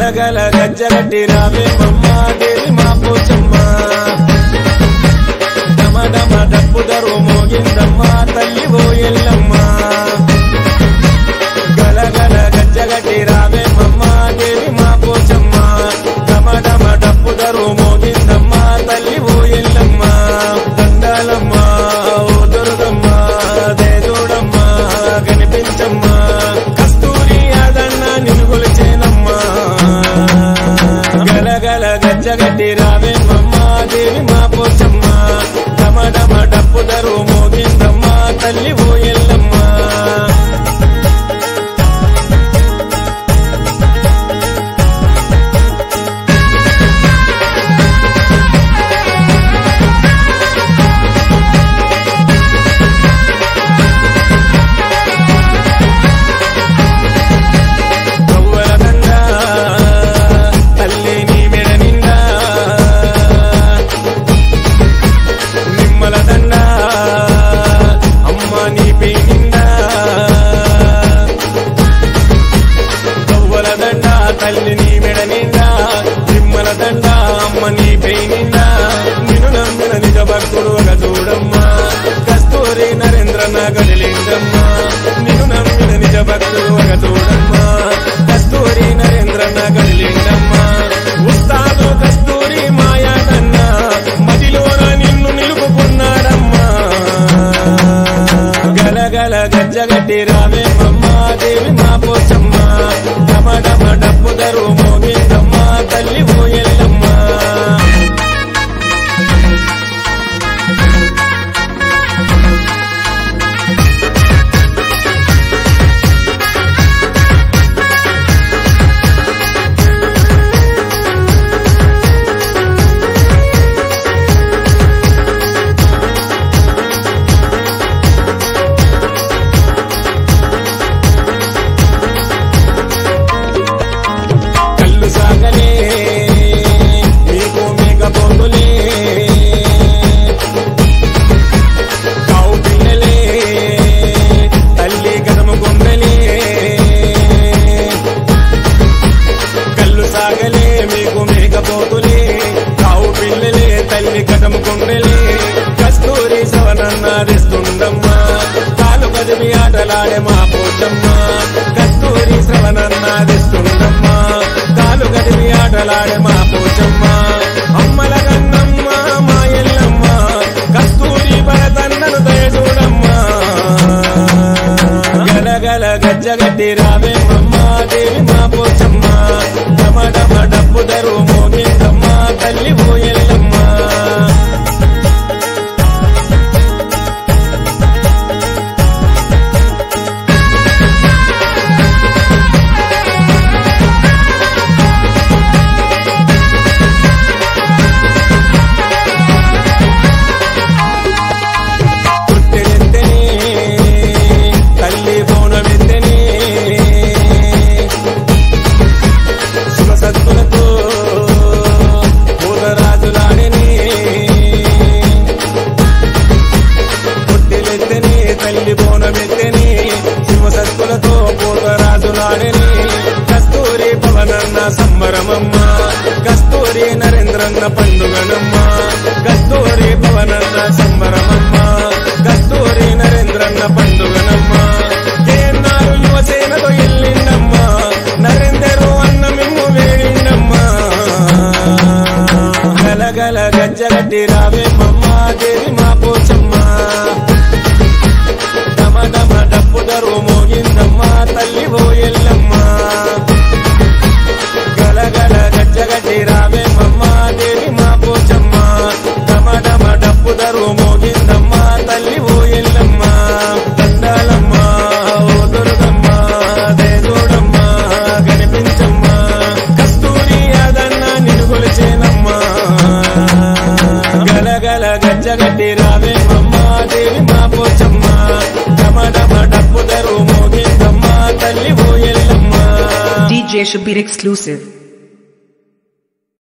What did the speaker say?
గలగల గజ్జగట్టి రావే మమ్మ దేవి మా పోచమ్మ డమ డమ డప్పు దరు మోగిందమ్మ తల్లి ఓ ఎల్లమ్మ గలగల గజ్జగట్టి రావే మమ్మ దేవి మా పోచమ్మ డమ డమ డప్పు దరు మోగిందమ్మ తల్లి ఓ ఎల్లమ్మ దండాలమ్మ ఓ దుర్గమ్మ దేదోడమ్మ కనిపించమ్మ కస్తూరి అదన్న నిన్ను కొలిచేనమ్మా గలగల గజ్జగట్టి రావే మమ్మ దేవి మా పోచమ్మ డమ డమ డప్పు దరు మోగిందమ్మ తల్లి ఓ ఎల్లమ్మ గవ్వల దండ తల్లి నీ మెడ నిండా నిమ్మల దండ అమ్మ నీ పే నిండా గవ్వల దండ తల్లి నీ మెడ నిండా నిమ్మల దండ అమ్మ నీ పే నిండా నిన్ను నమ్మిన నిజ భక్తుడు ఒక చూడమ్మా కస్తూరి నరేంద్ర నగలింగమ్మా నిన్ను నమ్మిన నిజ భక్తుడు ఒక చూడమ్మా కస్తూరి నరేంద్ర నగలింగమ్మా ఉస్తాదు కస్తూరి మాయాదన్న మదిలోన నిన్ను నిలుపుకున్నాడమ్మా గలగల గజ్జగట్టి రావే మమ్మ దేవి మా పోచమ్మ డమ డమ డప్పు దరు మోగిందమ్మ తల్లి ఓ ఎల్లమ్మ కళ్ళు సాగలే మీకు మేక పోగులే కావు పిల్లలే తల్లి కదము గొంగలే కళ్ళు సాగలే మీకు మేక పోగులే కావు పిల్లలే తల్లి కదము గొంగలే కస్తూరి శ్రవణన్నాదిస్తుందమ్మా కాలు కదిమి ఆటలాడే మా పోచమ్మా కస్తూరి శ్రవణన్నాదిస్తుందమ్మా కాలు కదిమి ఆటలాడే మా పోచమ్మా అమ్మల గన్నమ్మ మా ఎల్లమ్మ కస్తూరి భరతన్నను దయచూడమ్మా గలగల గజ్జగట్టి రావే మమ్మ దేవి మా పోచమ్మ డమ డమ డప్పు దరు మోగిందమ్మ తల్లి ఓ ఎల్లమ్మ పుట్టెనెత్తనే తల్లి బోనమెత్తనే శివసత్తులతో పూలరాజులాడనే పుట్టెలెత్తనే తల్లి బోనమెత్తనే శివసత్తులతో పూలరాజులాడనే కస్తూరి పవనన్న సంబరమమ్మ కస్తూరి నరేంద్రన్న పండుగనమ్మ కస్తూరి పవనన్న సంబరమమ్మ కస్తూరి నరేంద్రన్న పండుగనమ్మ కేన్నారు యువసేనతో ఎల్లిండమ్మ నరేందరు అన్న మిమ్ము వేడిండమ్మ గలగల గజ్జగట్టి రావే మమ్మ దేవి మా పోచమ్మ డమ డమ డప్పు దరు మోగిందమ్మ తల్లి ఓ ఎల్లమ్మ గలగల గజ్జగట్టి రావే మమ్మ దేవి మా పోచమ్మ డమ డమ డప్పు దరు మోగిందమ్మ తల్లి ఓ ఎల్లమ్మ దండాలమ్మ ఓ దుర్గమ్మ దేదోడమ్మ కనిపించమ్మ కస్తూరి అదన్న నిన్ను కొలిచేనమ్మా గలగల గజ్జగట్టి రావే మమ్మ దేవి మా పోచమ్మ డమ డమ డప్పు దరు మోగిందమ్మ తల్లి ఓ ఎల్లమ్మ DJ Shabir exclusive.